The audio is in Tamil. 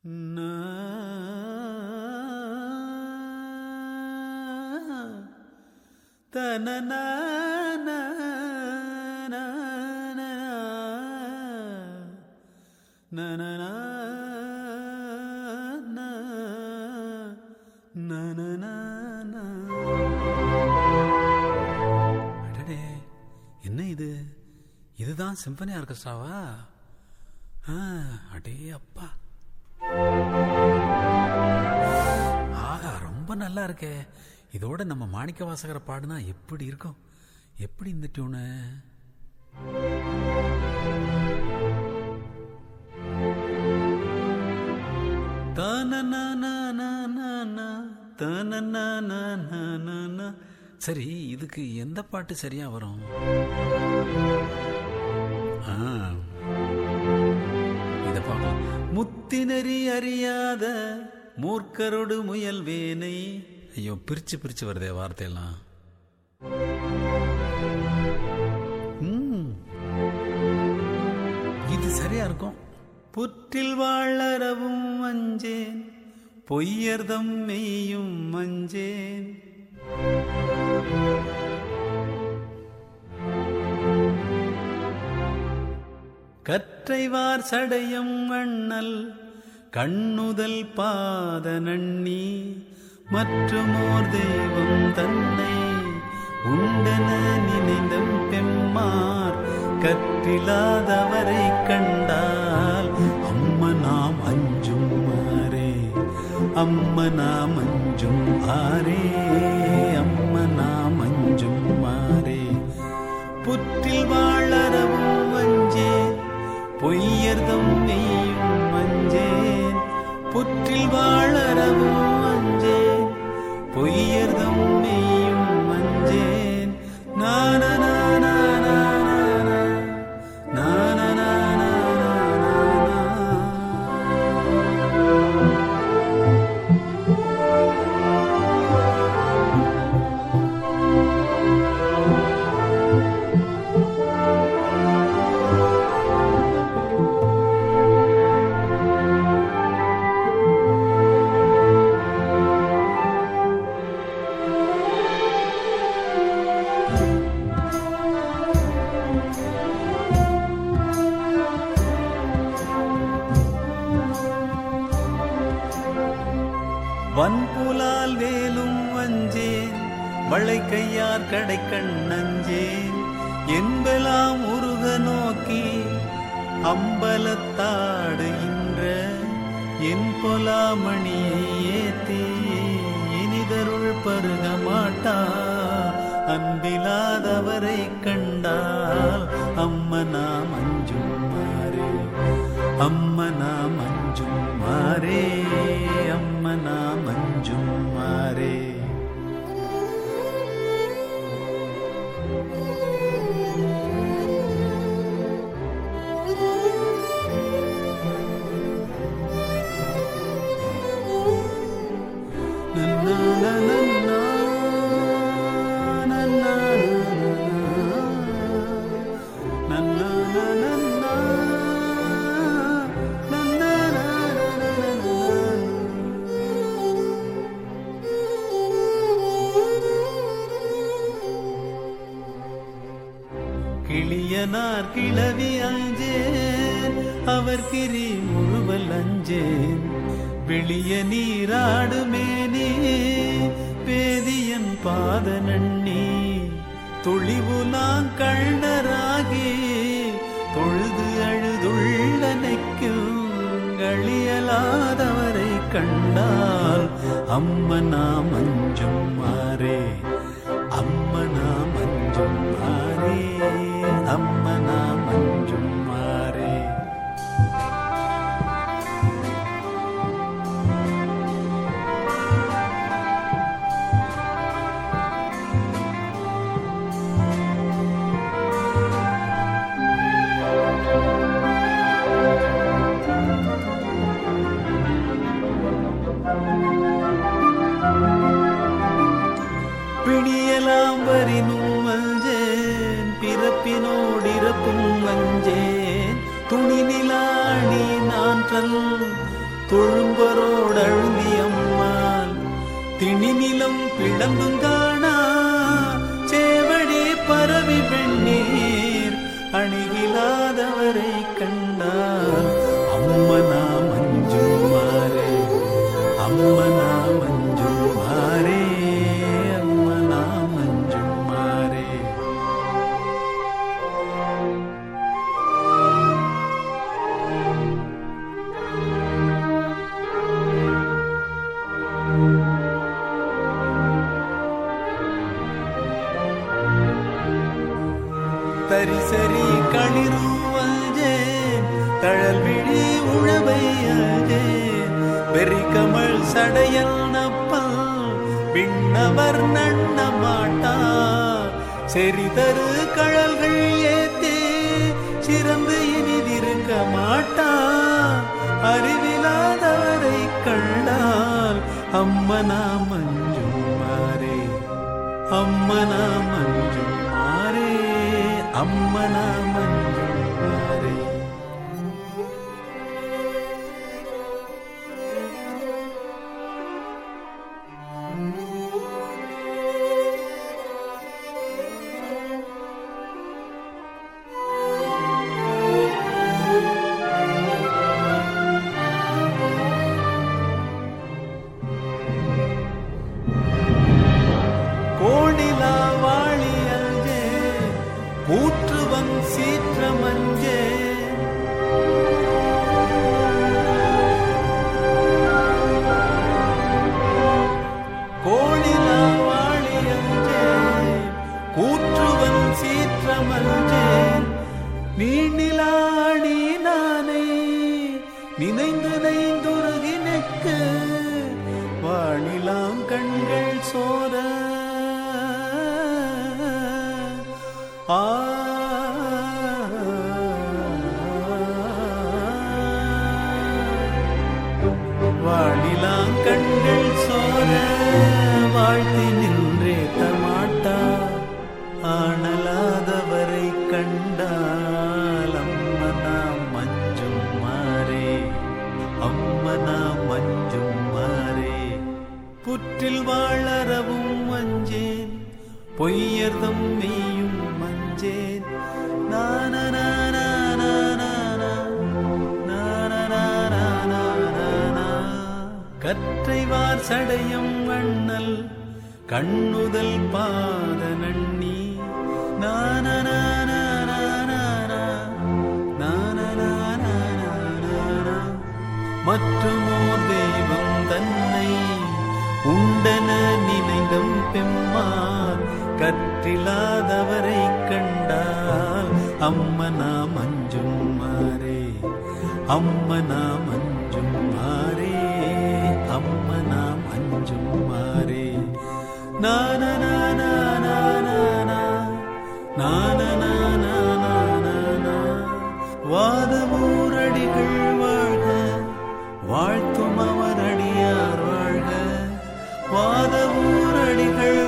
அடடே என்ன இது இதுதான் சிம்பனி ஆர்கெஸ்ட்ராவா ஆ, அடே அப்பா ஆஹா ரொம்ப நல்லா இருக்கே இதோட நம்ம மாணிக்க வாசகரை பாடுனா எப்படி இருக்கும் எப்படி இந்த டியூனு சரி இதுக்கு எந்த பாட்டு சரியா வரும் ஆ, இத பார்க்கலாம் முத்தினரி அறியாத மூர்க்கரோடு முயல் வேனை ஐயோ பிரிச்சு பிரிச்சு வருதே வார்த்தையெல்லாம் ம், இது சரியா இருக்கும் புற்றில் வாழறவும் மஞ்சேன் பொய்யர்தம் மெய்யும் மஞ்சேன் கற்றைவார் சடையம் அண்ணல் கண்ணுதல் பாத நண்ணி மற்றுமோர் தெய்வம் தன்னை உண்டன நினைந்த பெம்மார் கற்றிலாதவரை கண்டால் அம்மனாம் அஞ்சும் மாறே அம்மனாம் அஞ்சும் ஆரே அம்மனாம் அஞ்சும் மாறே புற்றில் வாழறவும் மஞ்சேன் பொய்யர்தம் மெய்யும் மஞ்சேன் புற்றில் வாழறவும் மஞ்சேன் பொய்யர்தம் மெய்யும் மஞ்சேன் நான நான நான நான வன்புலால் வேலும் வஞ்சேன் வளை கையார் கடை கண்ணஞ்சேன் என்பலாம் உருக நோக்கி அம்பலத்தாடு இன்ற என் பொலாமணியை ஏத்தி இனிதருள் பருக மாட்டா அன்பிலாதவரை கண்டால் அம்மனா மஞ்சும் மாறே அம்மனா மஞ்சும் மாறே அம்மனா மஞ்சும் மாறே நன்னா, நன்னா, நன்னா, நன்னா, நன்னா, நன்னா, நன்னா, கிளியனார் கிளவி அஞ்சேன் அவர் கிரி முழுவல் அஞ்சேன் வெளிய நீராடுமேனே வேதியன் பாத நண்ணி தொழிவுலாங் கண்ணராகி தொழுது அழுதுள்ளனைக்கும் களியலாதவரை கண்டால் அம்மனா மஞ்சும் மாறே அம்மனா மஞ்சும் மாறே அம்மனா மஞ்சும் மாறே பிணியலாம் வரினும் வஞ்சேன் பிறப்பினோடிறப்பும் வஞ்சேன் துணி நிலாணி நான் தல் தொழும்பரோடு அழுந்தியம்மாள் திணிநிலம் பிளந்தும் காணா சேவடி பரவி வெண்ணீர் அணுகிலாதவரை கண்டார் அம்மனா மஞ்சுமாரே அம்மனா மஞ்சுமாரே அம்மனா மஞ்சுமாரே தரிசரி களிருவஜே தழல் விழி உழவை அஜே வெறி கமல் சடையல் நப்பல் பின்னவர் நண்ண மாட்டா செறிதரு கழல்கள் ஏத்தே சிறந்து இனிதிருக்க மாட்டா அறிவிலாதவரை கண்டால் அம்மனா மஞ்சுமாரே அம்மனா மஞ்சுமாரே அம்மனா மஞ்சுமாரே கோடிலா வாழியல்ஜே ஊற்றுவன் சீற்றமஞ்சே கோடிலா வாழியல்ஜே கூற்றுவன் சீற்றமஞ்சே நீண்டிலாடி நானே நினைந்து நைந்துருகினக்கு வாணிலாம் கண்கள் சோர ஆ வாணிலாம் கண்கள் சோர வாழ்த்தி நின்றே தமாட்டா ஆனலாதவரை கண்டால் அம்மனா மஞ்சும் மாறே அம்மனா மஞ்சும் மாறே புற்றில் வாழறவும் மஞ்சேன் பொய்யர்தம் மெய்யும் மஞ்சேன் கற்றைவார் சடையம் வண்ணல் கண்ணுதல் பாத நன்னி மற்றுமோ தெய்வம் தன்னை உண்டன நினைந்தும் பெம்மான் கற்றில்லாதவரை கண்டால் அம்மனா மஞ்சும் மாறே அம்மனா மஞ்சும் மாறே அம்மனா மஞ்சும் மாறே நான நான வாதமூரடிகள் வாழ்க வாழ்த்தும் அவரடியார் வாழ்க வாதமூரடிகள்